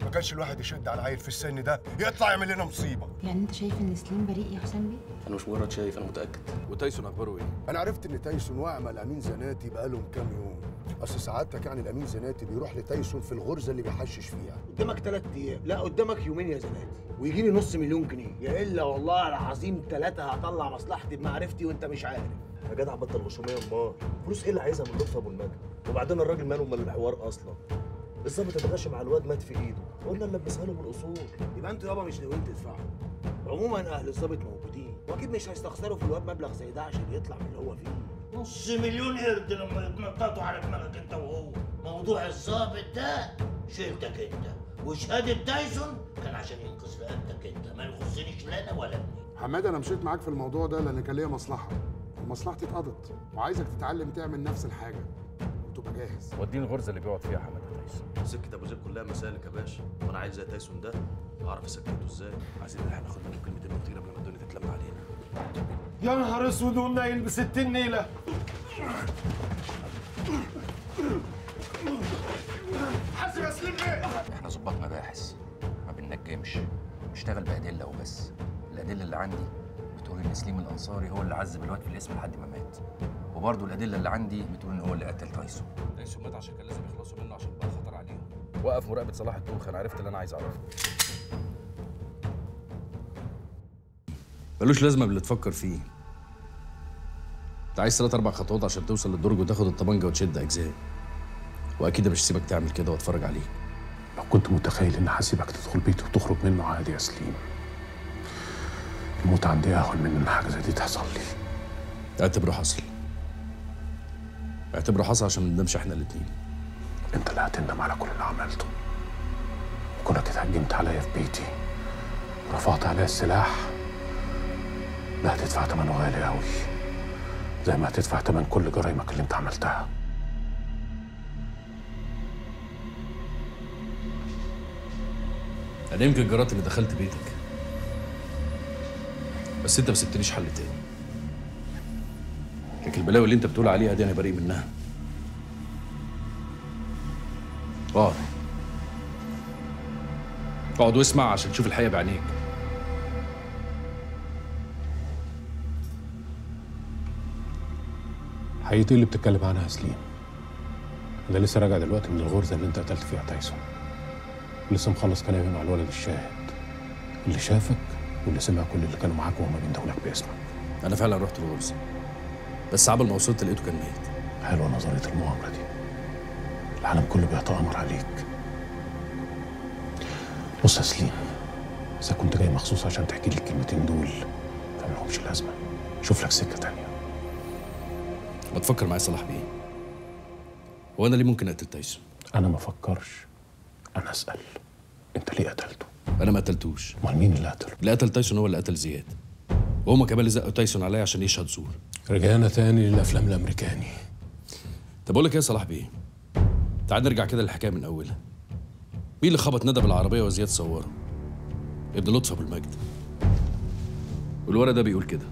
ما كانش الواحد يشد على عيل في السن ده يطلع يعمل لنا مصيبه يعني انت شايف ان سليم بريء يا حسام بيه انا مش مجرد شايف انا متاكد وتايسون اخباره ايه؟ انا عرفت ان تايسون وقع مع الامين زناتي بقالهم كام يوم اصل سعادتك يعني الامين زناتي بيروح لتايسون في الغرزه اللي بيحشش فيها قدامك ثلاث ايام لا قدامك يومين يا زناتي ويجي لي نص مليون جنيه يا الا والله العظيم ثلاثه هطلع مصلحتي بمعرفتي وانت مش عارف يا جدع بطل غشوميه امال فلوس ايه اللي عايزها من لطفي ابو المجد وبعدين الراجل ماله من الحوار اصلا الظابط اتغشى مع الواد مات في ايده قلنا نلبسها له بالاصول يبقى انتوا يابا مش ناويين تدفعوا عموما اهل الظابط موجودين واكيد مش هيستخسروا في الواد مبلغ زي ده عشان يطلع من اللي هو فيه نص مليون قرد لما يتنططوا على دماغك انت وهو موضوع الظابط ده شيلتك انت وشهادة تايسون كان عشان ينقذ رقبتك انت ما يخصنيش لا انا ولا ابني حماد انا مشيت معاك في الموضوع ده لان كان ليا مصلحه ومصلحتي اتقضت وعايزك تتعلم تعمل نفس الحاجه وتبقى جاهز وديني الغرزه اللي بيقعد فيها حماده تايسون سكه ابو زيد كلها مسالك يا باشا وانا عايز زي تايسون ده اعرف اسكته ازاي عايزين نلحق ناخد منه كلمتين ونطير قبل ما الدنيا تتلم علينا يا نهار اسود ونايل ب 60 نيله حاسب يا سليم بيه احنا ظباط مباحث ما بننجمش نشتغل بأدلة وبس الأدلة اللي عندي بتقول إن سليم الأنصاري هو اللي عذب الواد في الاسم لحد ما مات وبرضه الأدلة اللي عندي بتقول إن هو اللي قتل تايسون تايسون مات عشان كان لازم يخلصوا منه عشان بقى خطر عليهم وقف مراقبه صلاح الدوخ انا عرفت اللي انا عايز اعرفه ملوش لازمه باللي تفكر فيه انت عايز ثلاث اربع خطوات عشان توصل للدرج وتاخد الطبنجه وتشد اجزاء واكيد مش هسيبك تعمل كده واتفرج عليك لو كنت متخيل ان هسيبك تدخل بيتي وتخرج منه عادي يا سليم الموت عندي اهون من ان حاجه زي دي تحصل لي اعتبره حصل اعتبره حصل عشان ما ندمش احنا الاتنين انت اللي هتندم على كل اللي عملته كونك اتهجمت عليا في بيتي ورفعت عليا السلاح ده هتدفع ثمنه غالي قوي زي ما هتدفع ثمن كل جرايمك اللي انت عملتها انا يمكن جرأت اني دخلت بيتك بس انت ما سبتليش حل تاني لكن البلاوي اللي انت بتقول عليها دي انا بريء منها اقعد اقعد واسمع عشان تشوف الحقيقه بعينيك حقيقتي اللي بتتكلم عنها يا سليم انا لسه راجع دلوقتي من الغرزه اللي انت قتلت فيها تايسون لسه مخلص كلامي مع الولد الشاهد اللي شافك واللي سمع كل اللي كانوا معاك وهما بيندهوا لك باسمك انا فعلا رحت الغرزه بس عبل ما وصلت لقيته كان ميت حلوه نظريه المؤامره دي العالم كله بيتآمر عليك بص يا سليم اذا كنت جاي مخصوص عشان تحكي لي الكلمتين دول فملهمش لازمه شوف لك سكه تانية ما تفكر معايا صلاح بيه هو انا ليه ممكن اقتل تايسون انا ما افكرش انا اسال انت ليه قتلته انا ما قتلتوش امال مين اللي قتله اللي قتل تايسون هو اللي قتل زياد وهما كمان اللي زقوا تايسون عليا عشان يشهد زور رجعنا تاني للافلام الامريكاني طب اقول لك ايه يا صلاح بيه تعال نرجع كده للحكايه من اولها مين اللي خبط ندى بالعربيه وزياد صوره ابن لطفي ابو المجد والورق ده بيقول كده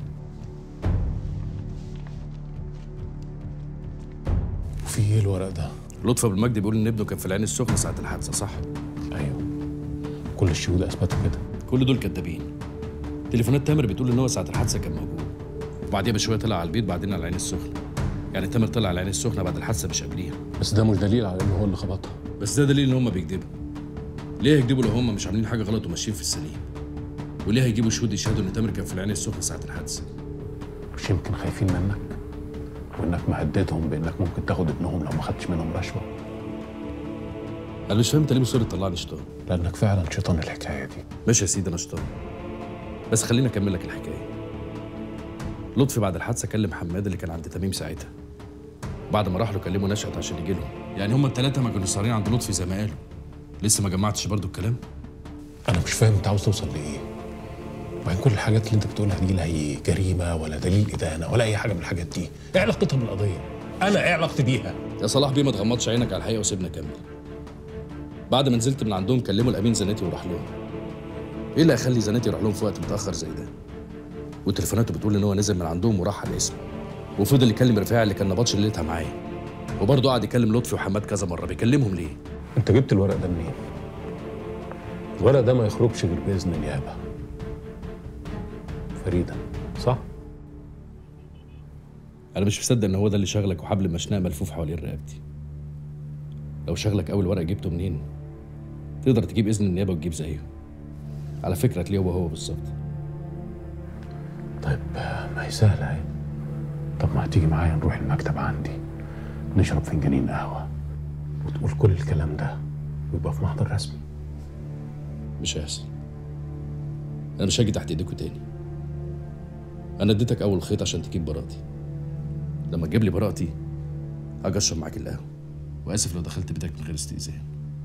وفي ايه الورق ده لطفي ابو المجد بيقول ان ابنه كان في العين السخنه ساعه الحادثه صح ايوه كل الشهود اثبتوا كده كل دول كدابين تليفونات تامر بتقول ان هو ساعه الحادثه كان موجود وبعديها بشويه طلع على البيت بعدين على العين السخنه يعني تامر طلع على العين السخنه بعد الحادثه مش قبليها بس ده مش دليل على ان هو اللي خبطها بس ده دليل ان هم بيكذبوا ليه هيكذبوا لو هم مش عاملين حاجه غلط وماشيين في السليم وليه هيجيبوا شهود يشهدوا ان تامر كان في العين السخنه ساعه الحادثه مش يمكن خايفين منك وانك مهددهم بانك ممكن تاخد ابنهم لو ما خدتش منهم رشوه انا مش فاهم انت ليه مصر تطلعني شيطان لانك فعلا شيطان الحكايه دي ماشي يا سيدي انا شيطان بس خليني اكمل لك الحكايه لطفي بعد الحادثه كلم حماد اللي كان عند تميم ساعتها بعد ما راح له كلمه نشأت عشان يجي لهم يعني هما الثلاثه ما كانوا سهرين عند لطفي زي ما قالوا لسه ما جمعتش برضو الكلام انا مش فاهم انت عاوز توصل لايه وبعدين كل الحاجات اللي انت بتقولها دي لا هي جريمه ولا دليل ادانه ولا اي حاجه من الحاجات دي ايه علاقتها بالقضيه انا ايه علاقتي بيها يا صلاح بيه ما تغمضش عينك على الحقيقه وسيبنا كمل بعد ما نزلت من عندهم كلموا الامين زناتي وراح لهم ايه اللي هيخلي زناتي يروح لهم في وقت متاخر زي ده وتليفوناته بتقول ان هو نزل من عندهم وراح على الاسم وفضل يكلم رفاعي اللي كان نبطش ليلتها معايا وبرضه قعد يكلم لطفي وحماد كذا مره بيكلمهم ليه انت جبت الورق ده منين الورق ده ما يخرجش غير باذن النيابه فريده صح انا مش مصدق ان هو ده اللي شغلك وحبل مشنقه ملفوف حوالين رقبتي لو شغلك اول ورق جبته منين تقدر تجيب اذن النيابه وتجيب زيه على فكره هتلاقيه هو هو بالظبط طيب آه، ما هي سهله اهي طب ما هتيجي معايا نروح المكتب عندي نشرب فنجانين قهوه وتقول كل الكلام ده ويبقى في محضر رسمي مش هيحصل انا مش هاجي تحت ايديكوا تاني انا اديتك اول خيط عشان تجيب براءتي لما تجيب لي براءتي هاجي اشرب معاك القهوه واسف لو دخلت بيتك من غير استئذان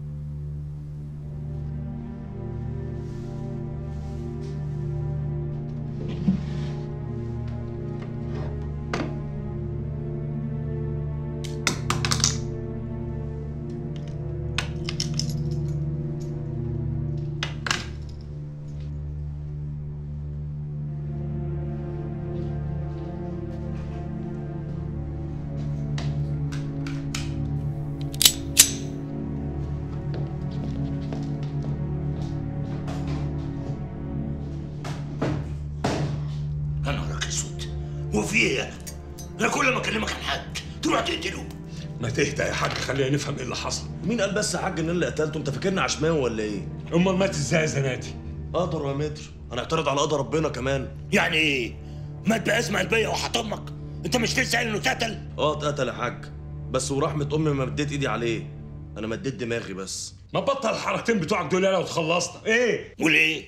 يا نهارك اسود هو في ايه انا؟ انا كل ما اكلمك عن حد تروح تقتله ما تهدى يا حاج خلينا نفهم ايه اللي حصل مين قال بس يا حاج ان اللي قتلته انت فاكرني عشماوي ولا ايه امال مات ازاي يا زناتي قدر يا متر هنعترض على قدر ربنا كمان يعني ايه؟ مات بأزمة قلبية وحطمك انت مش لسه قايل انه اتقتل؟ اه اتقتل يا حاج بس ورحمه امي ما مديت ايدي عليه انا مديت دماغي بس ما بطل الحركتين بتوعك دول يلا وتخلصنا ايه وليه؟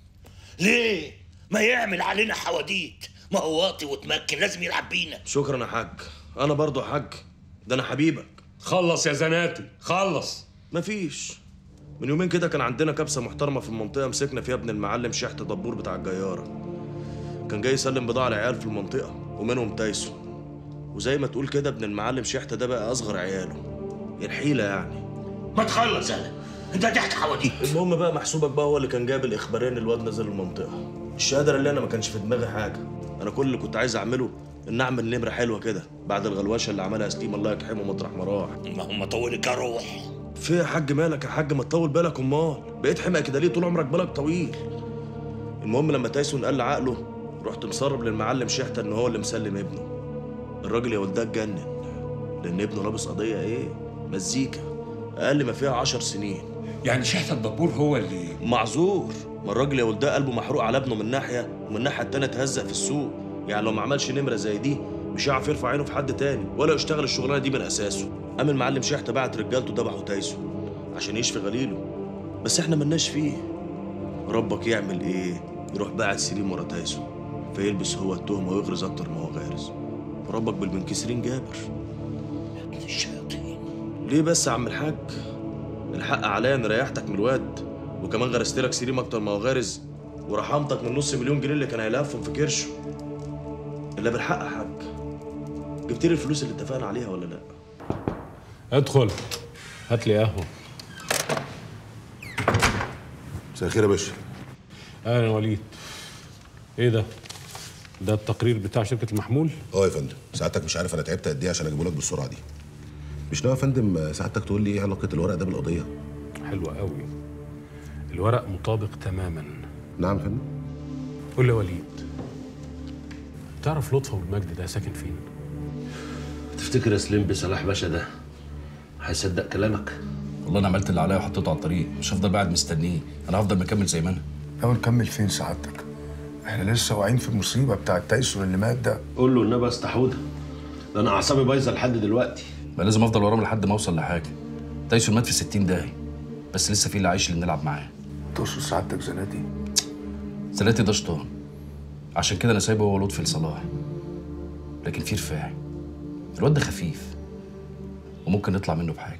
ليه؟ ما يعمل علينا حواديت ما هو واطي وتمكن لازم يلعب بينا شكرا يا حاج انا برضو يا حاج ده انا حبيبك خلص يا زناتي خلص مفيش من يومين كده كان عندنا كبسه محترمه في المنطقه مسكنا فيها ابن المعلم شحت دبور بتاع الجياره كان جاي يسلم بضاعه لعيال في المنطقه ومنهم تايسون وزي ما تقول كده ابن المعلم شحت ده بقى اصغر عياله يا الحيله يعني ما تخلص يالا انت هتحكي حواديت المهم بقى محسوبك بقى هو اللي كان جايب الاخبارين الواد نزل المنطقه الشهاده اللي انا ما كانش في دماغي حاجه انا كل اللي كنت عايز اعمله ان اعمل نمره حلوه كده بعد الغلوشه اللي عملها سليم الله يرحمه مطرح ما راح ما هم طولك روح في يا حاج مالك يا حاج ما تطول بالك امال بقيت حمق كده ليه طول عمرك بالك طويل المهم لما تايسون قال عقله رحت مسرب للمعلم شحته ان هو اللي مسلم ابنه الراجل يا ولدها اتجنن لان ابنه لابس قضيه ايه مزيكا اقل ما فيها عشر سنين يعني شحت الدبور هو اللي معذور ما الراجل يا ولدها قلبه محروق على ابنه من ناحيه ومن الناحيه التانيه اتهزق في السوق يعني لو ما عملش نمره زي دي مش هيعرف يرفع عينه في حد تاني ولا يشتغل الشغلانه دي من اساسه قام المعلم شحته بعت رجالته ذبحوا تايسون عشان يشفي غليله بس احنا ملناش فيه ربك يعمل ايه يروح باعت سليم ورا تايسون فيلبس هو التهمه ويغرز اكتر ما هو غارز ربك بالمنكسرين جابر الشياطين ليه بس يا عم الحاج الحق عليا اني ريحتك من الواد وكمان غرست لك سليم اكتر ما هو غارز ورحمتك من نص مليون جنيه اللي كان هيلفهم في كرشه الا بالحق يا حاج جبت لي الفلوس اللي اتفقنا عليها ولا لا ادخل هات لي قهوه مساء الخير يا باشا اهلا وليد ايه ده ده التقرير بتاع شركه المحمول اه يا فندم سعادتك مش عارف انا تعبت قد ايه عشان اجيبه لك بالسرعه دي مش ناوي يا فندم سعادتك تقول لي ايه علاقه الورق ده بالقضيه حلوه قوي الورق مطابق تماما نعم يا فندم قول لي يا وليد تعرف لطفه والمجد ده ساكن فين تفتكر يا سليم بصلاح باشا ده هيصدق كلامك والله انا عملت اللي عليا وحطيته على الطريق مش هفضل قاعد مستنيه انا هفضل مكمل زي ما انا لو نكمل فين سعادتك احنا لسه واقعين في المصيبه بتاع تايسون اللي مات ده قول له النبي استحوده ده انا اعصابي بايظه لحد دلوقتي بقى لازم افضل وراهم لحد ما اوصل لحاجه تايسون مات في 60 دقايق بس لسه في اللي عايش اللي نلعب معاه تقصد سعادتك زناتي زناتي ده شطان عشان كده انا سايبه هو لطفي لصلاح لكن في رفاعي الواد ده خفيف وممكن نطلع منه بحاجه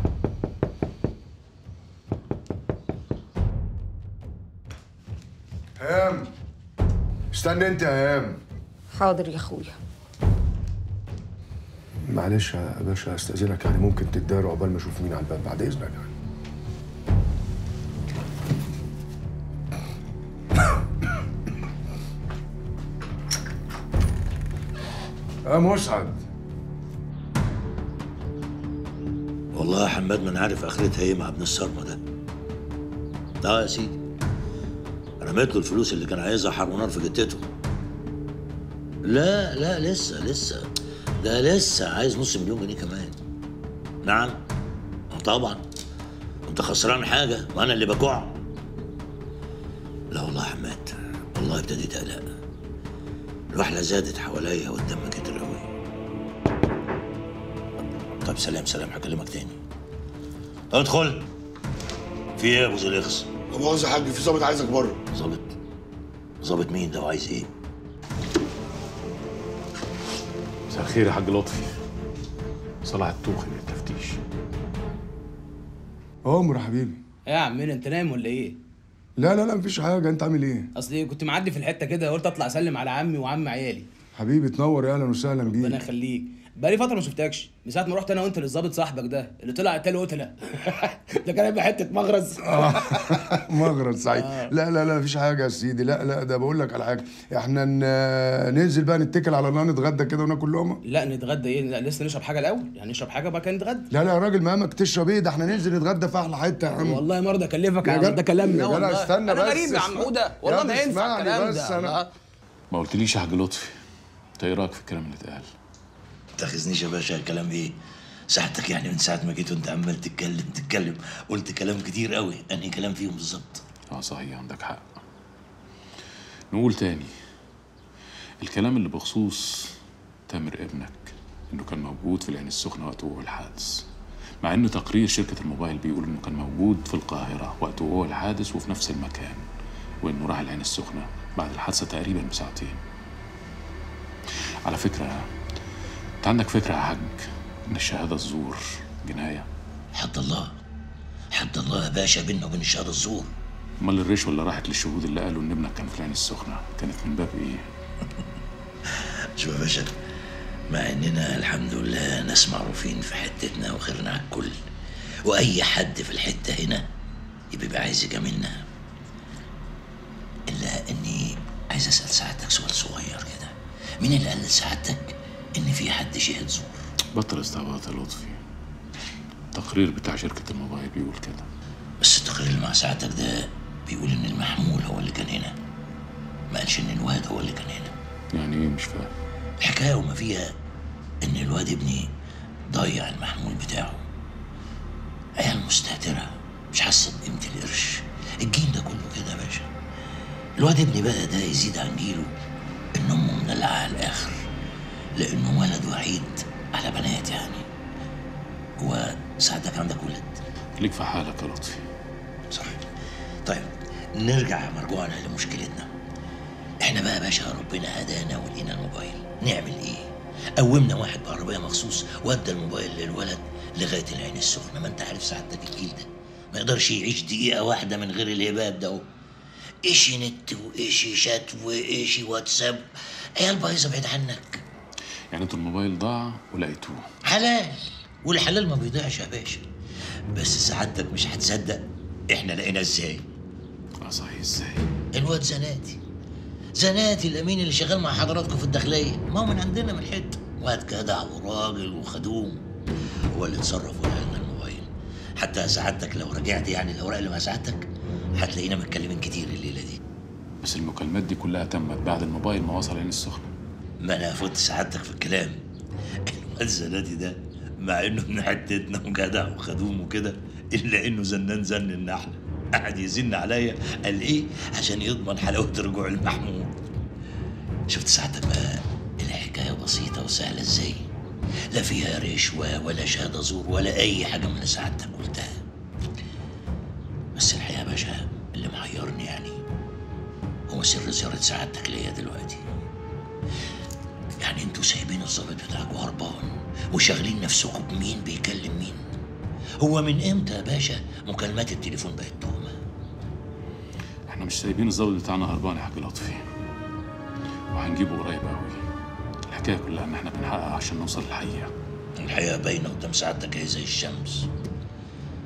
هام استنى انت يا هام حاضر يا اخويا معلش يا باشا استاذنك يعني ممكن تداري عقبال ما اشوف مين على الباب بعد اذنك يعني يا مسعد والله يا حماد ما انا عارف اخرتها ايه مع ابن الصرمه ده اه يا سيدي رميت له الفلوس اللي كان عايزها حر ونار في جتته لا لا لسه لسه ده لسه عايز نص مليون جنيه كمان نعم آه طبعا انت خسران حاجه وانا اللي بكوع لا والله يا حماد والله ابتديت اقلق الوحله زادت حواليا والدم كتر قوي طب سلام سلام هكلمك تاني ادخل في ايه يا ابو زليخس لا مؤاخذة يا حاج في ظابط عايزك بره ظابط ظابط مين ده وعايز ايه مساء الخير يا حاج لطفي صلاح الطوخي للتفتيش عمر يا حبيبي ايه يا عمنا انت نايم ولا ايه؟ لا لا لا مفيش حاجه انت عامل ايه اصل كنت معدي في الحته كده قلت اطلع اسلم على عمي وعم عيالي حبيبي تنور يا اهلا وسهلا ربنا بيك يخليك بقالي فتره ما شفتكش من ساعه ما رحت انا وانت للظابط صاحبك ده اللي طلع قتال قتله ده كان هيبقى حته مغرز مغرب سعيد لا لا لا مفيش حاجه يا سيدي لا لا ده بقول لك على حاجه احنا ن- ننزل بقى نتكل على الله نتغدى كده وناكل لقمه لا نتغدى ايه لا لسه نشرب حاجه الاول يعني نشرب حاجه بقى كان نتغدى لا لا يا راجل مهمك تشرب ايه ده احنا ننزل نتغدى في احلى حته يا عم والله ما ارضى اكلفك يا يا عم جدع- ده كلامنا يا جدع والله استنى انا بس غريب يا عم اسمع- عوده والله يا ما ابني ينفع اسمعني الكلام بس ده أنا- الله. ما قلتليش يا حاج لطفي انت ايه رايك في الكلام اللي اتقال تاخذنيش يا باشا الكلام ايه ساعتك يعني من ساعه ما جيت وانت عمال تتكلم تتكلم قلت كلام كتير قوي انهي كلام فيهم بالظبط اه صحيح عندك حق نقول تاني الكلام اللي بخصوص تامر ابنك انه كان موجود في العين السخنه وقت وقوع الحادث مع ان تقرير شركه الموبايل بيقول انه كان موجود في القاهره وقت وقوع الحادث وفي نفس المكان وانه راح العين السخنه بعد الحادثه تقريبا بساعتين على فكره انت عندك فكره يا حاج ان الشهاده الزور جنايه حد الله حد الله يا باشا بيننا وبين الشهاده الزور امال الرشوه اللي راحت للشهود اللي قالوا ان ابنك كان في العين السخنه كانت من باب ايه شوف يا باشا مع اننا الحمد لله ناس معروفين في حتتنا وخيرنا على الكل واي حد في الحته هنا يبقى عايز يجاملنا الا اني عايز اسال سعادتك سؤال صغير كده مين اللي قال لسعادتك ان في حد شهد زور بطل استعباط يا لطفي التقرير بتاع شركة الموبايل بيقول كده بس التقرير اللي مع سعادتك ده بيقول ان المحمول هو اللي كان هنا ما قالش ان الواد هو اللي كان هنا يعني ايه مش فاهم الحكايه وما فيها ان الواد ابني ضيع المحمول بتاعه عيال مستهترة مش حاسة بقيمة القرش الجيل ده كله كده يا باشا الواد ابني بقى ده يزيد عن جيله ان امه مدلعة على الاخر لانه ولد وحيد على بنات يعني هو سعادتك عندك ولد ليك في حالك يا لطفي صح طيب نرجع مرجوعنا لمشكلتنا احنا بقى يا باشا ربنا هدانا ولقينا الموبايل نعمل ايه قومنا واحد بعربيه مخصوص ودى الموبايل للولد لغايه العين السخنه ما انت عارف سعادتك الجيل ده ما يقدرش يعيش دقيقه واحده من غير الهباب ده اهو ايشي نت وايشي شات وايشي واتساب عيال بايظه بعيد عنك يعني انتوا الموبايل ضاع ولقيتوه حلال والحلال ما بيضيعش يا باشا بس سعادتك مش هتصدق احنا لقينا ازاي اه صحيح ازاي الواد زناتي زناتي الامين اللي شغال مع حضراتكم في الداخليه ما هو من عندنا من الحته واد جدع وراجل وخدوم هو اللي اتصرف ولا لنا الموبايل حتى سعادتك لو رجعت يعني الاوراق اللي مع سعادتك هتلاقينا متكلمين كتير الليله دي بس المكالمات دي كلها تمت بعد الموبايل ما وصل العين السخنه ما انا فوت سعادتك في الكلام الواد زناتي ده مع انه من حتتنا وجدع وخدوم وكده الا انه زنان زن النحله قعد يزن عليا قال ايه عشان يضمن حلاوه رجوع المحمول شفت سعادتك بقى الحكايه بسيطه وسهله ازاي لا فيها رشوه ولا شهاده زور ولا اي حاجه من اللي سعادتك قلتها بس الحقيقه يا باشا اللي محيرني يعني هو سر زياره سعادتك ليا دلوقتي يعني انتوا سايبين الظابط بتاعكوا هربان وشاغلين نفسكم بمين بيكلم مين هو من امتى يا باشا مكالمات التليفون بقت تهمه احنا مش سايبين الظابط بتاعنا هربان يا حاج لطفي وهنجيبه قريب قوي الحكايه كلها ان احنا بنحقق عشان نوصل للحقيقه الحقيقه باينه قدام سعادتك اهي زي الشمس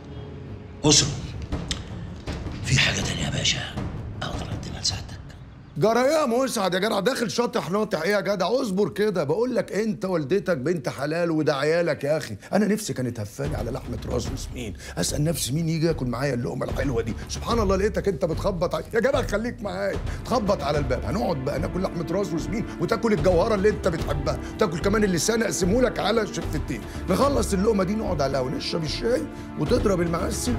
أسرة في حاجة تانية يا باشا أقدر أقدمها لسعادتك جرى ايه يا مسعد يا جدع داخل شاطح ناطح ايه يا جدع اصبر كده بقول لك انت والدتك بنت حلال وده عيالك يا اخي انا نفسي كانت هفاني على لحمه راس وسمين اسال نفسي مين يجي ياكل معايا اللقمه الحلوه دي سبحان الله لقيتك انت بتخبط على... يا جدع خليك معايا تخبط على الباب هنقعد بقى ناكل لحمه راس وسمين وتاكل الجوهره اللي انت بتحبها وتاكل كمان اللسان اقسمه لك على شفتين نخلص اللقمه دي نقعد على القهوه نشرب الشاي وتضرب المعسل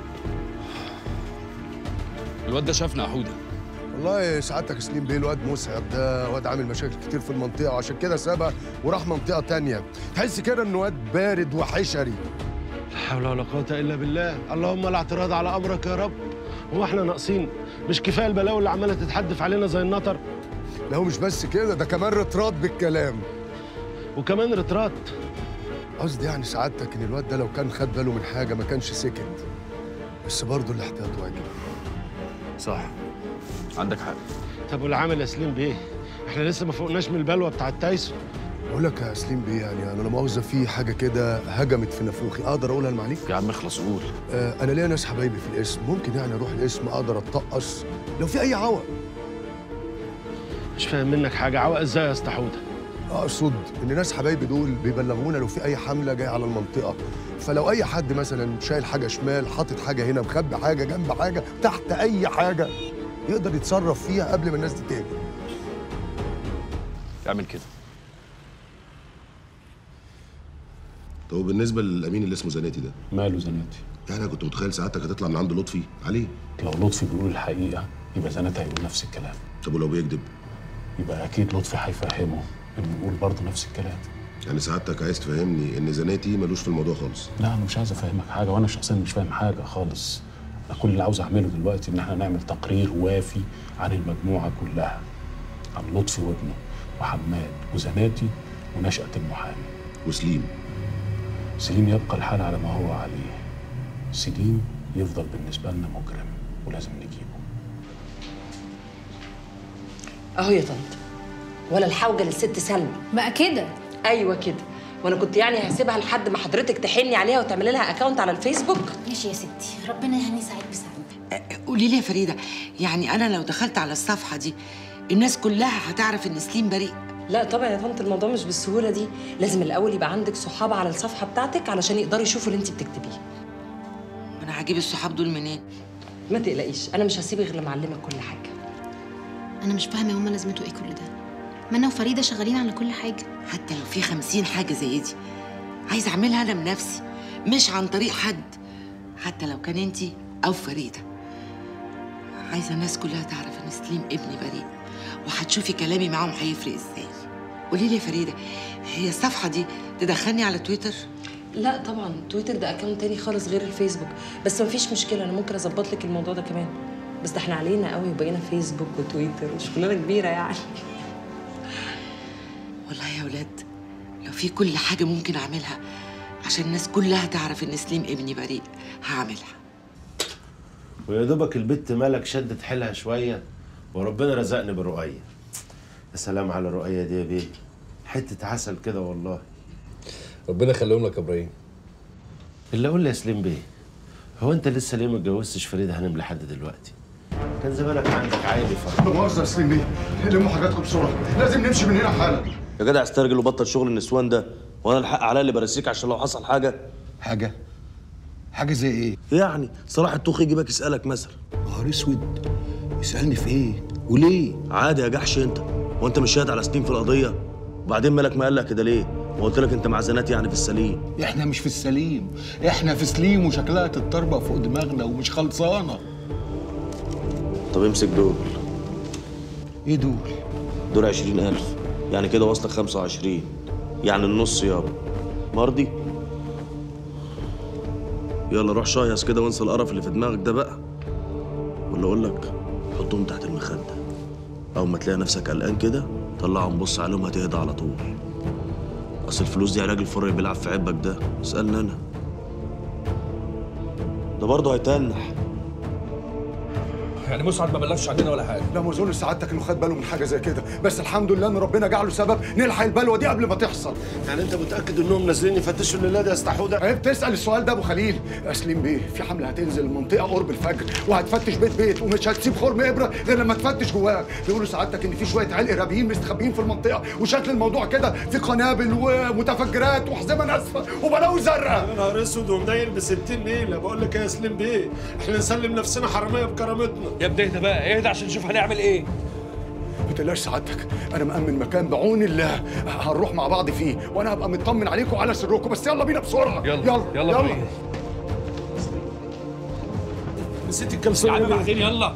الواد ده شافنا يا حوده والله سعادتك سليم بيه الواد مسعد ده واد عامل مشاكل كتير في المنطقه وعشان كده سابها وراح منطقه تانية تحس كده انه واد بارد وحشري لا حول ولا قوة إلا بالله اللهم لا اعتراض على أمرك يا رب هو احنا ناقصين مش كفاية البلاوي اللي عمالة تتحدف علينا زي النطر لا هو مش بس كده ده كمان رطرات بالكلام وكمان رطرات قصدي يعني سعادتك ان الواد ده لو كان خد باله من حاجه ما كانش سكت بس برضه الاحتياط واجب صح عندك حق طب والعامل يا سليم بيه احنا لسه ما فوقناش من البلوه بتاعت تايسون بقول لك يا سليم بيه يعني انا لا مؤاخذه في حاجه كده هجمت في نافوخي اقدر اقولها لمعاليك يا عم اخلص قول آه انا ليا ناس حبايبي في الاسم ممكن يعني اروح الاسم اقدر اتطقص لو في اي عوق مش فاهم منك حاجه عوق ازاي يا اسطى حوده اقصد ان ناس حبايبي دول بيبلغونا لو في اي حمله جايه على المنطقه فلو اي حد مثلا شايل حاجه شمال حاطط حاجه هنا مخبي حاجه جنب حاجه تحت اي حاجه يقدر يتصرف فيها قبل ما الناس دي تيجي اعمل كده طب وبالنسبه للامين اللي اسمه زناتي ده ماله زناتي يعني انا كنت متخيل سعادتك هتطلع من عند لطفي عليه لو لطفي بيقول الحقيقه يبقى زناتي هيقول نفس الكلام طب ولو بيكذب يبقى اكيد لطفي هيفهمه انه يقول برضه نفس الكلام يعني سعادتك عايز تفهمني ان زناتي ملوش في الموضوع خالص لا انا مش عايز افهمك حاجه وانا شخصيا مش فاهم حاجه خالص انا كل اللي عاوز اعمله دلوقتي ان احنا نعمل تقرير وافي عن المجموعه كلها عن لطفي وابنه وحماد وزناتي ونشأة المحامي وسليم سليم يبقى الحال على ما هو عليه سليم يفضل بالنسبة لنا مجرم ولازم نجيبه اهو يا طنط ولا الحوجه للست سلمى بقى كده ايوه كده وانا كنت يعني هسيبها لحد ما حضرتك تحني عليها وتعملي لها اكونت على الفيسبوك ماشي يا ستي ربنا يعني يسعد بسعد قولي لي يا فريده يعني انا لو دخلت على الصفحه دي الناس كلها هتعرف ان سليم بريء لا طبعا يا طنط الموضوع مش بالسهوله دي لازم الاول يبقى عندك صحاب على الصفحه بتاعتك علشان يقدروا يشوفوا اللي انت بتكتبيه انا هجيب الصحاب دول منين ما تقلقيش انا مش هسيبك غير لما اعلمك كل حاجه انا مش فاهمه هما لازمته ايه كل ده ما انا وفريده شغالين على كل حاجه حتى لو في خمسين حاجه زي دي عايزه اعملها انا بنفسي مش عن طريق حد حتى لو كان انتي او فريده عايزه الناس كلها تعرف ان سليم ابني بريء وهتشوفي كلامي معاهم هيفرق ازاي قولي لي يا فريده هي الصفحه دي تدخلني على تويتر لا طبعا تويتر ده اكونت تاني خالص غير الفيسبوك بس مفيش مشكله انا ممكن اظبط لك الموضوع ده كمان بس ده احنا علينا قوي وبقينا فيسبوك وتويتر وشغلانه كبيره يعني والله يا ولاد لو في كل حاجه ممكن اعملها عشان الناس كلها تعرف ان سليم ابني بريء هعملها ويا دوبك البت مالك شدت حيلها شويه وربنا رزقني برؤية يا سلام على الرؤية دي يا بيه حتة عسل كده والله ربنا يخليهم لك يا ابراهيم اللي اقول لي يا سليم بيه هو انت لسه ليه ما اتجوزتش فريده هانم لحد دلوقتي كان زمانك عندك عيل يفرح مؤاخذة يا سليم بيه لموا حاجاتكم بسرعة لازم نمشي من هنا حالا يا جدع استرجل وبطل شغل النسوان ده وانا الحق عليا اللي برسيك عشان لو حصل حاجه حاجه حاجه زي ايه يعني صلاح الطوخ يجيبك يسالك مثلا نهار اسود يسالني في ايه وليه عادي يا جحش انت وانت مش شاهد على سنين في القضيه وبعدين مالك مقلق كده ليه وقلت لك انت مع زنات يعني في السليم احنا مش في السليم احنا في سليم وشكلها تتربى فوق دماغنا ومش خلصانه طب امسك دول ايه دول دول عشرين ألف يعني كده واصلك خمسة وعشرين يعني النص يابا مرضي يلا روح شايص كده وانسى القرف اللي في دماغك ده بقى ولا اقول لك حطهم تحت المخده اول ما تلاقي نفسك قلقان كده طلعهم بص عليهم هتهدى على طول اصل الفلوس دي علاج الفر اللي بيلعب في عبك ده اسالني انا ده برضه هيتنح يعني مسعد ما بلغش عننا ولا حاجه لا ما اظن سعادتك انه خد باله من حاجه زي كده بس الحمد لله ان ربنا جعله سبب نلحق البلوه دي قبل ما تحصل يعني انت متاكد انهم نازلين يفتشوا الليله دي يا استحوده عيب تسال السؤال ده ابو خليل يا سليم بيه في حمله هتنزل المنطقه قرب الفجر وهتفتش بيت بيت ومش هتسيب خرم ابره غير لما تفتش جواه بيقولوا سعادتك ان في شويه عيال ارهابيين مستخبيين في المنطقه وشكل الموضوع كده في قنابل ومتفجرات وحزمه ناسفه وبلاوي زرقاء يا نهار اسود ومنيل ب 60 نيله بقول لك إيه يا سليم بيه احنا نسلم نفسنا حراميه بكرامتنا يا ابني اهدى بقى اهدى عشان نشوف هنعمل ايه ما تقلقش سعادتك انا مأمن مكان بعون الله هنروح مع بعض فيه وانا هبقى مطمن عليكم وعلى سركم بس يلا بينا بسرعه يلا يلا يلا, يلا. بينا. نسيت الكلسون يا عم بعدين يلا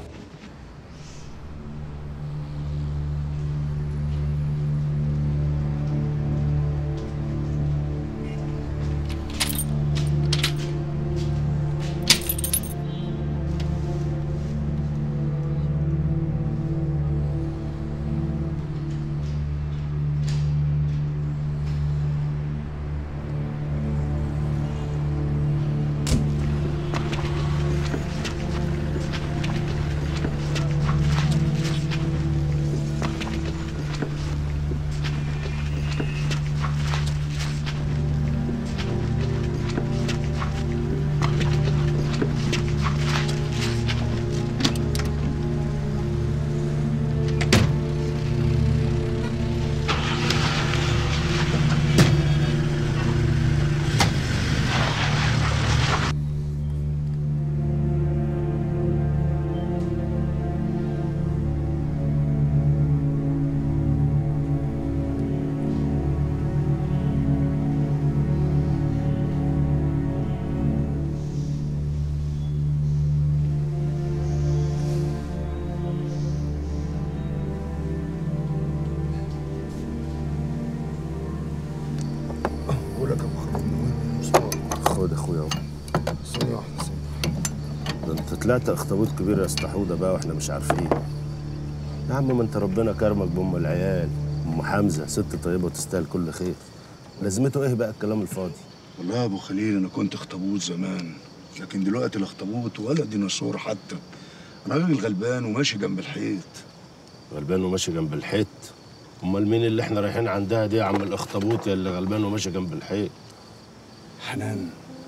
بقول لك يا ابو خليل خد اخويا اهو ثانيه واحده ده انت طلعت اخطبوط كبير يا استحوده بقى واحنا مش عارفين يا عم ما انت ربنا كرمك بام العيال ام حمزه ست طيبه وتستاهل كل خير لازمته ايه بقى الكلام الفاضي والله يا ابو خليل انا كنت اخطبوط زمان لكن دلوقتي لا اخطبوط ولا ديناصور حتى انا راجل غلبان وماشي جنب الحيط غلبان وماشي جنب الحيط امال مين اللي احنا رايحين عندها دي يا عم الاخطبوط يا اللي غلبان وماشي جنب الحيط حنان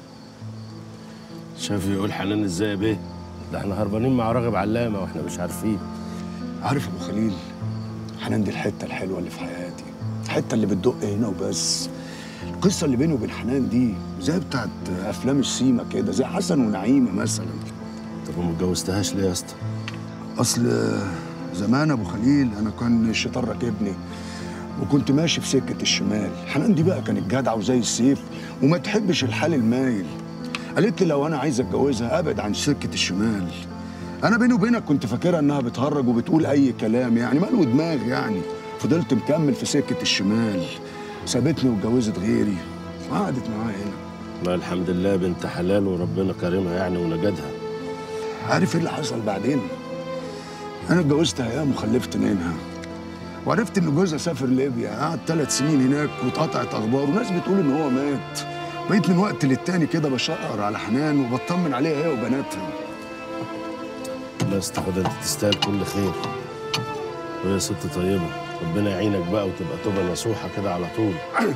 شايف يقول حنان ازاي يا بيه ده احنا هربانين مع راغب علامه واحنا مش عارفين عارف يا ابو خليل حنان دي الحته الحلوه اللي في حياتي الحته اللي بتدق هنا وبس القصه اللي بيني وبين حنان دي زي بتاعت افلام السيما كده زي حسن ونعيمه مثلا طب وما اتجوزتهاش ليه يا اسطى اصل زمان ابو خليل انا كان الشيطان راكبني وكنت ماشي في سكه الشمال حنان دي بقى كانت جدعه وزي السيف وما تحبش الحال المايل قالت لي لو انا عايز اتجوزها ابعد عن سكه الشمال انا بيني وبينك كنت فاكرها انها بتهرج وبتقول اي كلام يعني مالو دماغ يعني فضلت مكمل في سكه الشمال سابتني واتجوزت غيري وقعدت معايا هنا ما الحمد لله بنت حلال وربنا كرمها يعني ونجدها عارف ايه اللي حصل بعدين؟ انا اتجوزت ايام وخلفت منها وعرفت ان جوزها سافر ليبيا قعد ثلاث سنين هناك واتقطعت اخباره وناس بتقول ان هو مات بقيت من وقت للتاني كده بشقر على حنان وبطمن عليها هي وبناتها لا استحوذ انت تستاهل كل خير وهي ست طيبه ربنا يعينك بقى وتبقى توبه نصوحه كده على طول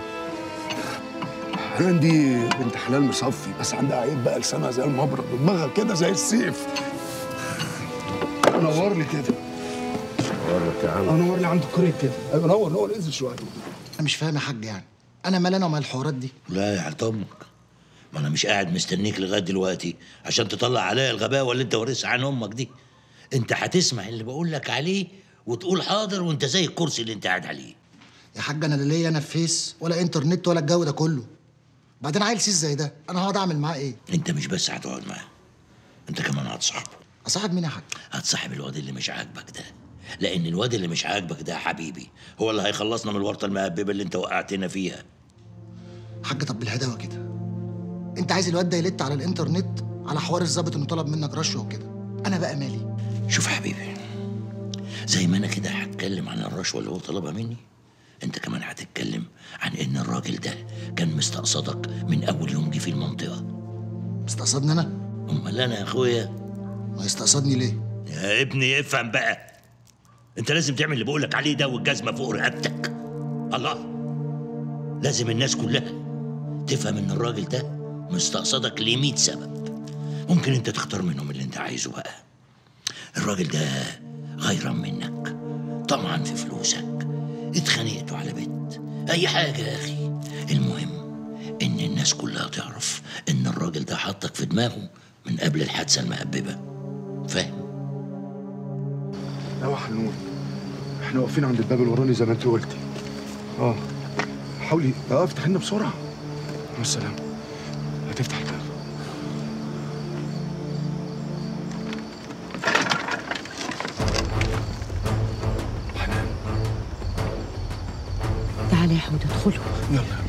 حنان دي بنت حلال مصفي بس عندها عيب بقى لسانها زي المبرد ودماغها كده زي السيف نور لي كده ورك يا عم نور لي عند الكوريك كده ايوه نور نور انزل شويه انا مش فاهم يا حاج يعني انا مال انا ومال الحوارات دي لا يا حلت امك ما انا مش قاعد مستنيك لغايه دلوقتي عشان تطلع عليا الغباوه اللي انت وارثها عن امك دي انت هتسمع اللي بقول لك عليه وتقول حاضر وانت زي الكرسي اللي انت قاعد عليه يا حاج انا لا ليا انا في فيس ولا انترنت ولا الجو ده كله بعدين عيل سيس زي ده انا هقعد اعمل معاه ايه انت مش بس هتقعد معاه انت كمان هتصاحبه اصاحب مين يا حاج هتصاحب الواد اللي مش عاجبك ده لان الواد اللي مش عاجبك ده يا حبيبي هو اللي هيخلصنا من الورطه المهببه اللي انت وقعتنا فيها حاج طب بالهداوه كده انت عايز الواد ده يلت على الانترنت على حوار الظابط انه طلب منك رشوه وكده انا بقى مالي شوف يا حبيبي زي ما انا كده هتكلم عن الرشوه اللي هو طلبها مني انت كمان هتتكلم عن ان الراجل ده كان مستقصدك من اول يوم جه في المنطقه مستقصدني انا امال انا يا اخويا ما يستقصدني ليه يا ابني افهم بقى انت لازم تعمل اللي بقولك عليه ده والجزمه فوق رقبتك الله لازم الناس كلها تفهم ان الراجل ده مستقصدك ليه 100 سبب ممكن انت تختار منهم اللي انت عايزه بقى الراجل ده غيران منك طمعا في فلوسك اتخانقتوا على بيت اي حاجه يا اخي المهم ان الناس كلها تعرف ان الراجل ده حطك في دماغه من قبل الحادثه المهببه فاهم لا حنون احنا واقفين عند الباب الوراني زي ما انت قلتي اه حاولي اه افتح لنا بسرعه مع السلامه هتفتح الباب تعالى يا حود ادخلوا يلا